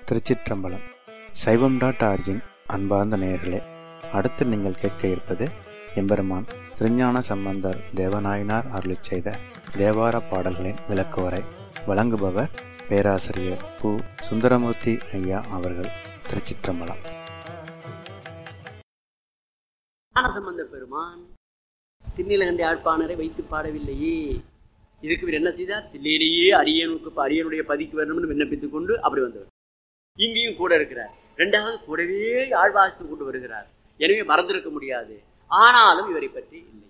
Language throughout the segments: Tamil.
திருச்சிற்றம்பலம் சைவம் டாட் ஆர்ஜின் அன்பார்ந்த நேயர்களே அடுத்து நீங்கள் கேட்க இருப்பது எம்பெருமான் திருஞான சம்பந்தர் தேவநாயனார் அருளிச் செய்த தேவார பாடல்களின் விளக்குவரை வழங்குபவர் பேராசிரியர் பு சுந்தரமூர்த்தி ஐயா அவர்கள் திருச்சிற்றம்பலம் ஞானசம்பந்த பெருமான் திருநீலகண்டி ஆழ்ப்பாணரை வைத்து பாடவில்லையே இதுக்கு இவர் என்ன செய்தார் தில்லையிலேயே அரியனுக்கு இப்ப அரியனுடைய பதிக்கு வரணும்னு விண்ணப்பித்துக் கொண்டு அப்படி வந்தவர் இங்கேயும் கூட இருக்கிறார் ரெண்டாவது கூடவே ஆழ்வாசித்து கொண்டு வருகிறார் எனவே மறந்திருக்க முடியாது ஆனாலும் இவரை பற்றி இல்லை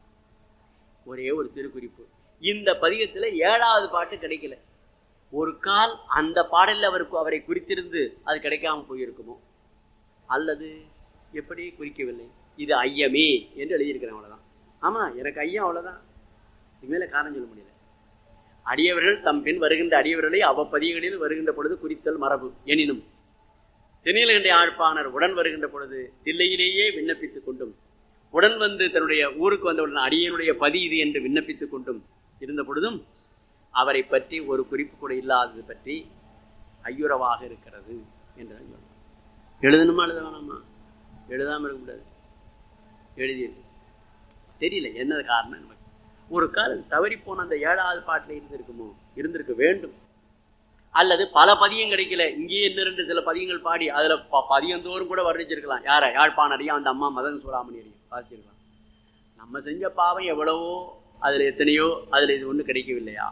ஒரே ஒரு சிறு குறிப்பு இந்த பதிகத்துல ஏழாவது பாட்டு கிடைக்கல ஒரு கால் அந்த பாடலில் அவருக்கு அவரை குறித்திருந்து அது கிடைக்காம போயிருக்குமோ அல்லது எப்படி குறிக்கவில்லை இது ஐயமே என்று எழுதியிருக்கிறேன் அவ்வளவுதான் ஆமா எனக்கு ஐயம் அவ்வளவுதான் இனிமேல காரணம் சொல்ல முடியல அடியவர்கள் தம் பின் வருகின்ற அடியவர்களை அவ்வப்பதிகளில் வருகின்ற பொழுது குறித்தல் மரபு எனினும் தென்னிலகண்டை ஆழ்ப்பாணர் உடன் வருகின்ற பொழுது தில்லையிலேயே விண்ணப்பித்துக் கொண்டும் உடன் வந்து தன்னுடைய ஊருக்கு வந்தவுடன் அடியனுடைய பதி இது என்று விண்ணப்பித்துக் கொண்டும் இருந்த பொழுதும் அவரை பற்றி ஒரு குறிப்பு கூட இல்லாதது பற்றி ஐயுறவாக இருக்கிறது என்று எழுதணுமா எழுத வேணாமா எழுதாம இருக்க கூடாது எழுதியிருக்கு தெரியல என்ன காரணம் நமக்கு ஒரு காலம் தவறி போன அந்த ஏழாவது பாட்டில் இருந்திருக்குமோ இருந்திருக்க வேண்டும் அல்லது பல பதியம் கிடைக்கல இங்கேயே இன்னும் ரெண்டு சில பதியங்கள் பாடி அதுல ப- பதியந்தோறும் கூட வர்ணிச்சிருக்கலாம் யார யாழ்ப்பாணரையும் அந்த அம்மா மதன் சூடாமணியரையும் வாசிச்சிருக்கலாம் நம்ம செஞ்ச பாவம் எவ்வளவோ அதுல எத்தனையோ அதுல இது ஒண்ணு கிடைக்கவில்லையா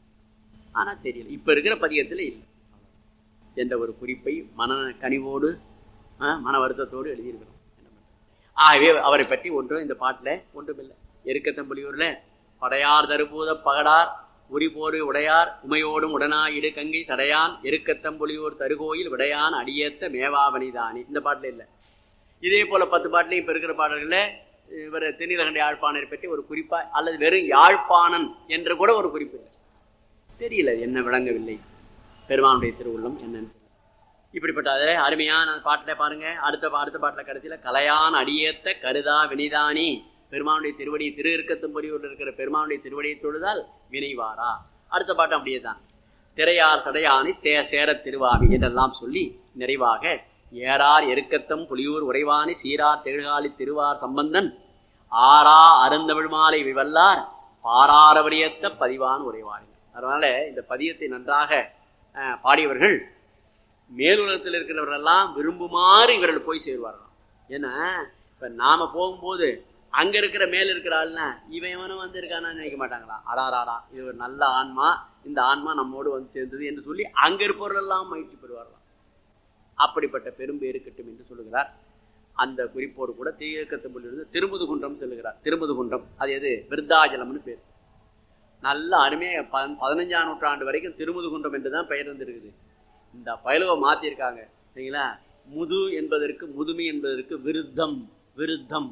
ஆனா தெரியல இப்ப இருக்கிற பதியத்துல இல்லை என்ற ஒரு குறிப்பை மன கனிவோடு ஆ, மன வருத்தத்தோடு எழுதியிருக்கிறோம் என்ன பண்றது? ஆகவே அவரை பற்றி ஒன்றும் இந்த பாட்டுல ஒன்றுமில்லை எருக்கத்தம்புலியூர்ல படையார் தருபூத பகடார் உரிபோடு உடையார் உமையோடும் உடனாயிடு கங்கை சடையான் எருக்கத்தம்புலியூர் தருகோயில் விடையான் அடியேத்த மேவாவனிதானி இந்த பாட்டுல இல்லை இதே போல பத்து பாட்டுலையும் இப்ப இருக்கிற பாடல்கள்ல இவர் தென்னிலகண்ட யாழ்ப்பாணரை பற்றி ஒரு குறிப்பா அல்லது வெறும் யாழ்ப்பாணன் என்று கூட ஒரு குறிப்பு இல்லை தெரியல என்ன விளங்கவில்லை பெருமானுடைய திருவுள்ளம் என்னன்னு தெரியல. இப்படிப்பட்ட அதே அருமையான பாட்டுல பாருங்க அடுத்த பா- அடுத்த பாட்டுல கடைசியில கலையான் அடியேத்த கருதா வினிதானி பெருமானுடைய திருவடி திரு இருக்கத்தும்படியூர்ல இருக்கிற பெருமானுடைய திருவடியை தொழுதால் வினைவாரா அடுத்த பாட்டு அப்படியே தான் திரையார் சடையானி தே சேர திருவாமி என்றெல்லாம் சொல்லி நிறைவாக ஏறார் எருக்கத்தம் புலியூர் உறைவானி சீரார் தெழுகாலி திருவார் சம்பந்தன் ஆரா அருந்தமிழ் மாலை விவல்லார் பாராரவரியத்த பதிவான் உரைவார்கள் அதனால இந்த பதியத்தை நன்றாக அஹ், பாடியவர்கள் மேலுலகத்தில் இருக்கிறவர்களெல்லாம் விரும்புமாறு இவர்கள் போய் சேருவார்களாம் ஏன்னா இப்ப நாம போகும்போது அங்க இருக்கிற மேல இருக்கிற ஆள்னா இவன் இவனும் வந்து இருக்கானான்னு நினைக்க மாட்டாங்களா அடாராடா இது ஒரு நல்ல ஆன்மா இந்த ஆன்மா நம்மோடு வந்து சேர்ந்தது என்று சொல்லி அங்க இருப்பவர்களெல்லாம் மகிழ்ச்சி பெறுவார்களாம் அப்படிப்பட்ட பெரும்பு இருக்கட்டும் என்று சொல்லுகிறார் அந்த குறிப்போடு கூட தீயக்கத்தம்பிலிருந்து திருமுதுகுன்றம் சொல்லுகிறார் திருமுதுகுன்றம் அது எது விருத்தாஜலம்னு பேர் நல்ல அருமையாக ப- பதினஞ்சாம் நூற்றாண்டு வரைக்கும் திருமுதுகுன்றம் என்று தான் பெயர் இருந்திருக்குது இந்த பயலுவை மாத்திருக்காங்க சரிங்களா முது என்பதற்கு முதுமை என்பதற்கு விருத்தம் விருத்தம்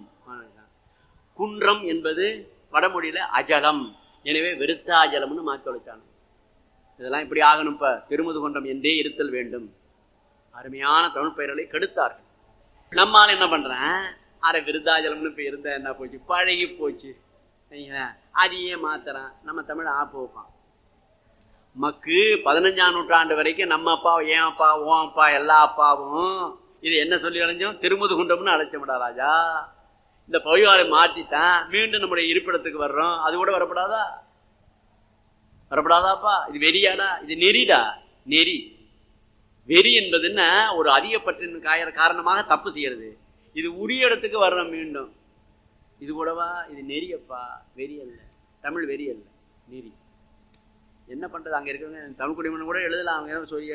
குன்றம் என்பது வடமொழியில அஜலம் எனவே விருத்தாஜலம்னு மாற்றி வச்சானு இதெல்லாம் இப்படி ஆகணும் இப்ப திருமுதுகுன்றம் என்றே இருத்தல் வேண்டும் அருமையான தமிழ் பெயர்களை கெடுத்தார்கள் நம்மால் என்ன பண்றேன் அரை விருத்தாஜலம்னு இப்ப இருந்தா என்ன போச்சு பழகி போச்சு சரிங்களா அதையே மாத்துறான் நம்ம தமிழ் ஆப்பு வைப்பான் மக்கு பதினஞ்சாம் நூற்றாண்டு வரைக்கும் நம்ம அப்பா ஏன் அப்பா ஓ அப்பா எல்லா அப்பாவும் இது என்ன சொல்லி அழைஞ்சோம் திருமுது குண்டம்னு அழைச்சோம்டா ராஜா இந்த பவிவாரை மாத்திட்டான் மீண்டும் நம்முடைய இருப்பிடத்துக்கு வர்றோம் அது கூட வரப்படாதா வரப்படாதாப்பா இது வெறியாடா இது நெறிடா நெறி வெறி என்பது என்ன ஒரு அதிகப்பற்றின் காய காரணமாக தப்பு செய்யறது இது உரிய இடத்துக்கு வர்றோம் மீண்டும் இது கூடவா இது நெறியப்பா வெறி அல்ல தமிழ் வெறி அல்ல நெறி என்ன பண்றது அங்க இருக்கிறவங்க தமிழ் குடிமகன் கூட எழுதலாம் அவங்க ஏதோ சொல்லி